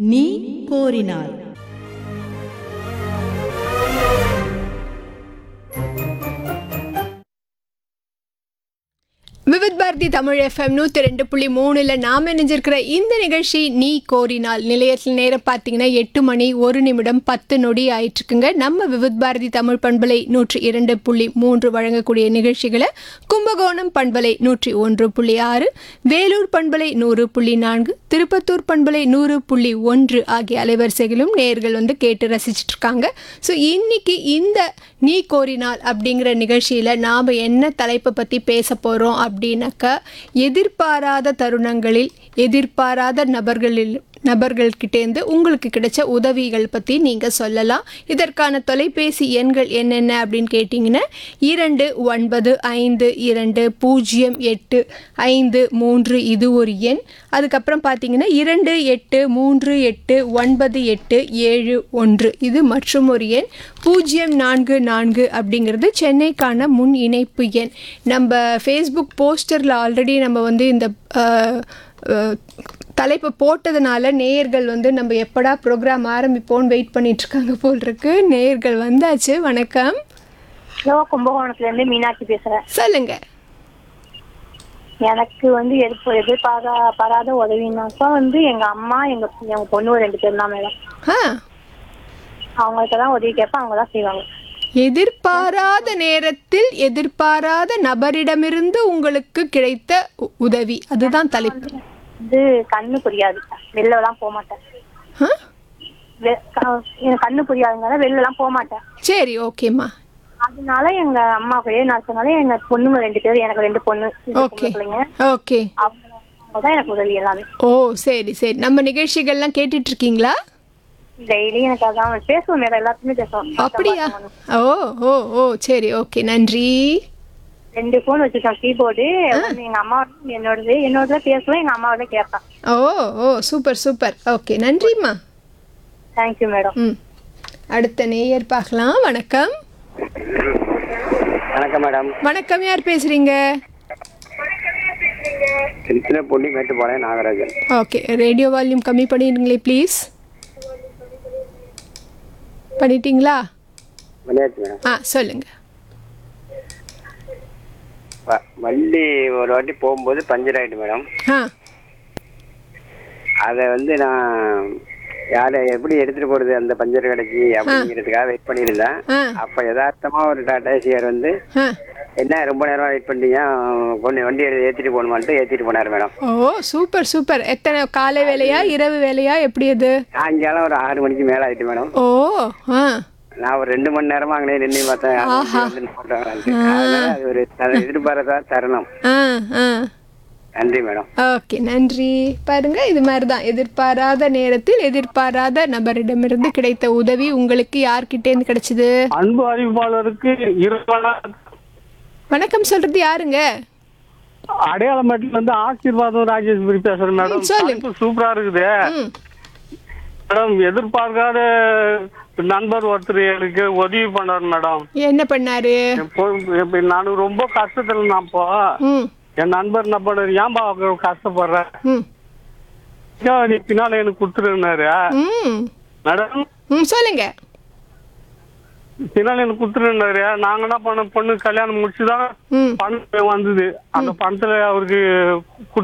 நீ கோரினார் விவித் பாரதி தமிழ் எஃப்எம் நூற்றி ரெண்டு புள்ளி மூணில் நாம் இணைஞ்சிருக்கிற இந்த நிகழ்ச்சி நீ கோரினால் நிலையத்தில் நேரம் பார்த்தீங்கன்னா எட்டு மணி ஒரு நிமிடம் பத்து நொடி ஆயிட்டுருக்குங்க நம்ம விவித் பாரதி தமிழ் பண்பலை நூற்றி இரண்டு புள்ளி மூன்று வழங்கக்கூடிய நிகழ்ச்சிகளை கும்பகோணம் பண்பலை நூற்றி ஒன்று புள்ளி ஆறு வேலூர் பண்பலை நூறு புள்ளி நான்கு திருப்பத்தூர் பண்பலை நூறு புள்ளி ஒன்று ஆகிய அலைவரிசைகளும் நேர்கள் வந்து கேட்டு ரசிச்சிட்டு இருக்காங்க ஸோ இன்னைக்கு இந்த நீ கோரினால் அப்படிங்கிற நிகழ்ச்சியில் நாம் என்ன தலைப்பை பற்றி பேச போகிறோம் அப்படின்னாக்கா எதிர்பாராத தருணங்களில் எதிர்பாராத நபர்களில் நபர்கள்கிட்டேருந்து உங்களுக்கு கிடைச்ச உதவிகள் பற்றி நீங்கள் சொல்லலாம் இதற்கான தொலைபேசி எண்கள் என்னென்ன அப்படின்னு கேட்டிங்கன்னா இரண்டு ஒன்பது ஐந்து இரண்டு பூஜ்ஜியம் எட்டு ஐந்து மூன்று இது ஒரு எண் அதுக்கப்புறம் பார்த்தீங்கன்னா இரண்டு எட்டு மூன்று எட்டு ஒன்பது எட்டு ஏழு ஒன்று இது மற்றும் ஒரு எண் பூஜ்ஜியம் நான்கு நான்கு அப்படிங்கிறது சென்னைக்கான முன் இணைப்பு எண் நம்ம ஃபேஸ்புக் போஸ்டரில் ஆல்ரெடி நம்ம வந்து இந்த அஹ், அஹ், தலைப்பு போட்டதுனால நேயர்கள் வந்து நம்ம எப்படா ப்ரோக்ராம் ஆரம்பிப்போம்னு வெயிட் பண்ணிட்டு இருக்காங்க போல் இருக்கு நேயர்கள் வந்தாச்சு வணக்கம் ஹலோ கும்பகோணத்துல இருந்து மீனாட்சி பேசுறேன் சொல்லுங்க எனக்கு வந்து எதிர்ப்பு எதிர்பாரா பராத உதவினாக்கா வந்து எங்க அம்மா எங்க எங்க பொண்ணு ஒரு ரெண்டு பேரும் தான் மேடம் ஆ அவங்கள்ட்ட தான் உதவி கேட்பேன் அவங்க தான் செய்வாங்க எதிர்பாராத நேரத்தில் எதிர்பாராத நபரிடமிருந்து உங்களுக்கு கிடைத்த உ- உதவி அதுதான் தலைப்பு வந்து கண்ணு புரியாது வெளில எல்லாம் போக மாட்டேன் ஆ? வெ- க- எனக்கு கண்ணு புரியாதுனால வெளில எல்லாம் போக மாட்டேன் சரி ஓகேம்மா அதனால எங்க அம்மா ஒரே நடத்தினால எங்க பொண்ணுங்க ரெண்டு பேர் எனக்கு ரெண்டு பொண்ணு ரெண்டு ஓகே பொம்பளை பிள்ளைங்க ஓகே அவங்க அவங்க தான் எனக்கு உதவி எல்லாமே ஓ சரி சரி நம்ம நிகழ்ச்சிகள்லாம் கேட்டுட்டு இருக்கீங்களா டெய்லி எனக்கு அதான் பேசுவோம் மேடம் எல்லாத்துக்குமே பேசுவோம் அப்படியா ஓ ஓ ஓ சரி ஓகே நன்றி ரெண்டு போன் வச்சிருக்கேன் கீபோர்டு எங்க அம்மா என்னோடது என்னோட பேசுவேன் எங்க அம்மாவோட கேட்பேன் ஓ ஓ சூப்பர் சூப்பர் ஓகே நன்றிம்மா தேங்க்யூ மேடம் ம் அடுத்த நேயர் பார்க்கலாம் வணக்கம் வணக்கம் மேடம் வணக்கம் யார் பேசுறீங்க சின்ன பொண்ணி கேட்டு போறேன் நாகராஜன் ஓகே ரேடியோ வால்யூம் கம்மி பண்ணிடுங்களே ப்ளீஸ் பண்ணிட்டீங்களா விளையாட்டு மேடம் ஆ சொல்லுங்க வ- வண்டி ஒரு வாட்டி போகும்போது பஞ்சர் ஆயிட்டு மேடம் ஆ அதை வந்து நான் யாரை எப்படி எடுத்துட்டு போறது அந்த பஞ்சர் கடைக்கு அப்படிங்கிறதுக்காக வெயிட் பண்ணியிருந்தேன் ஆ அப்ப யதார்த்தமா ஒரு டாடா ஏசியார் வந்து ஆ என்ன ரொம்ப நேரம் வெயிட் பண்ணீங்க கொண்டு வண்டி எடுத்து ஏத்திட்டு போகணுமான்ட்டு ஏத்திட்டு போனார் மேடம் ஓ சூப்பர் சூப்பர் எத்தனை காலை வேலையா இரவு வேலையா எப்படி அது சாயங்காலம் ஒரு ஆறு மணிக்கு மேல ஆயிட்டு மேடம் ஓ ஆ நான் ஒரு ரெண்டு மணி நேரமா அங்கே நின்று பார்த்தேன் அது வண்டி வந்து நிப்பாட்டுவாங்களான்ட்டு. அதனால அது ஒரு அது எதிர்பாராத தருணம் ஆ ஆ நன்றி மேடம் ஓகே நன்றி பாருங்க இது மாதிரி தான் எதிர்பாராத நேரத்தில் எதிர்பாராத நபரிடமிருந்து கிடைத்த உதவி உங்களுக்கு யார்கிட்டேருந்து கிடைச்சது அன்பு அறிவிப்பாளருக்கு இருபது வணக்கம் சொல்றது யாருங்க அடையாளமேட்டில் வந்து ஆசீர்வாதம் ராஜேஸ்வரி பேசுறேன் மேடம் ம், சொல்லுங்க. தலைப்பு சூப்பரா இருக்குது ம் மேடம் எதிர்பார்க்காத நண்பர் ஒருத்தர் எனக்கு உதவி பண்ணார் மேடம் என்ன பண்ணாரு இப்போ இப்போ நான் ரொம்ப கஷ்டத்துல நான் இப்போ ம் என் நண்பர் என்ன பண்ணாரு ஏன்பா அவ்வளவு கஷ்டப்படுற ம் ஏன் நீ பின்னால எனக்கு கொடுத்துருந்தாரு ம் மேடம் ம் சொல்லுங்க பின்னால எனக்கு கொடுத்துருந்தாரு நாங்க என்ன பண்ண பொண்ணு கல்யாணம் முடிச்சுதான் ம் பணம் வந்தது அந்த பணத்துல அவருக்கு